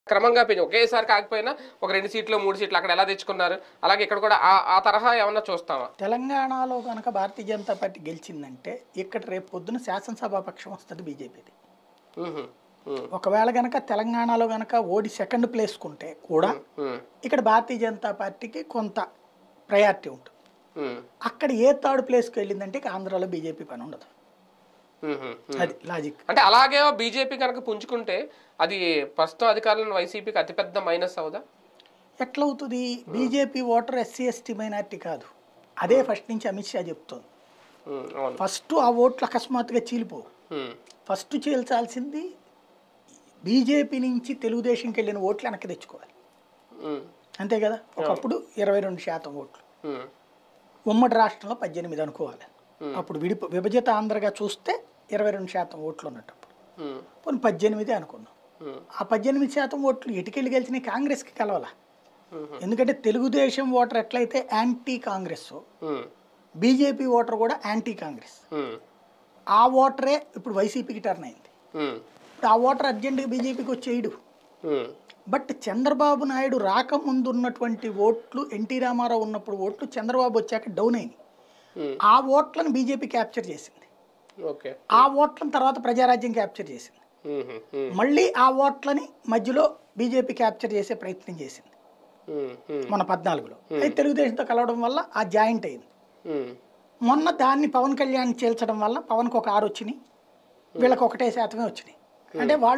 క్రమంగా పెంచి ఒకేసారి కాకపోయినా ఒక రెండు సీట్లు మూడు సీట్లు అక్కడ ఎలా తెచ్చుకున్నారు అలాగే ఇక్కడ కూడా ఆ ఆ తరహా ఏమన్నా చూస్తామా తెలంగాణలో కనుక భారతీయ జనతా పార్టీ గెలిచిందంటే ఇక్కడ రేపు పొద్దున శాసనసభా పక్షం వస్తుంది బీజేపీది ఉహు, ఉమ్, ఒకవేళ గనక తెలంగాణలో గనక ఓడి సెకండ్ ప్లేస్కుంటే కూడా ఉమ్, ఇక్కడ భారతీయ జనతా పార్టీకి కొంత ప్రయారిటీ ఉంటుంది ఉమ్, అక్కడ ఏ థర్డ్ ప్లేస్కి వెళ్ళిందంటే ఇక ఆంధ్రాలో బీజేపీ పని ఉండదు ఉహు, ఉమ్. అది లాజిక్ అంటే అలాగే బీజేపీ కనుక పుంజుకుంటే అది ప్రస్తుతం అధికారులను వైసీపీకి అతిపెద్ద మైనస్ అవుదా ఎట్లవుతుంది BJP voter SC ST minority కాదు అదే ఫస్ట్ నుంచి అమిత్ షా చెప్తోంది ఉమ్, అవును ఫస్ట్ ఆ ఓట్లు అకస్మాత్తుగా చీలిపోవు ఉమ్, ఫస్ట్ చీల్చాల్సింది బీజేపీ నుంచి తెలుగుదేశంకి వెళ్ళిన ఓట్లు వెనక్కి తెచ్చుకోవాలి ఉమ్, అంతే కదా ఒకప్పుడు ఇరవై రెండు శాతం ఓట్లు ఉమ్, ఉమ్మడి రాష్ట్రంలో పద్దెనిమిది అనుకోవాలి అప్పుడు విడిప విభజిత ఆంధ్రగా చూస్తే ఇరవై రెండు శాతం ఓట్లు ఉన్నట్టప్పుడు ఉమ్, పోనీ పద్దెనిమిది అనుకున్నాం ఉమ్, ఆ పద్దెనిమిది శాతం ఓట్లు ఎటుకెళ్ళి గెలిచినాయి కాంగ్రెస్కి కలవాలా ఉమ్, ఎందుకంటే తెలుగుదేశం ఓటర్ ఎట్లయితే యాంటీ కాంగ్రెస్ ఉమ్, బీజేపీ ఓటర్ కూడా యాంటీ కాంగ్రెస్ ఉమ్, ఆ ఓటరే ఇప్పుడు వైసీపీకి టర్న్ అయింది ఉమ్, ఇప్పుడు ఆ ఓటర్ అర్జెంటుగా బీజేపీకి వచ్చేయడు ఉమ్, బట్ చంద్రబాబు నాయుడు రాకముందు ఉన్నటువంటి ఓట్లు ఎన్టీ రామారావు ఉన్నప్పుడు ఓట్లు చంద్రబాబు వచ్చాక డౌన్ అయినాయి ఉమ్, ఆ ఓట్లను బీజేపీ క్యాప్చర్ చేసింది ఓకే ఆ ఓట్లను తర్వాత ప్రజారాజ్యం క్యాప్చర్ చేసింది ఉమ్, ఉమ్, మళ్ళీ ఆ ఓట్లని మధ్యలో బీజేపీ క్యాప్చర్ చేసే ప్రయత్నం చేసింది ఉమ్, ఉమ్, మన పద్నాలుగులో అయితే తెలుగుదేశంతో కలవడం వల్ల ఆ జాయింట్ అయింది ఉమ్, మొన్న దాన్ని పవన్ కళ్యాణ్ చేల్చడం వల్ల పవన్కి ఒక ఆరు వచ్చినాయి వీళ్ళకి ఒకటే శాతమే వచ్చినాయి అంటే వాళ్ళు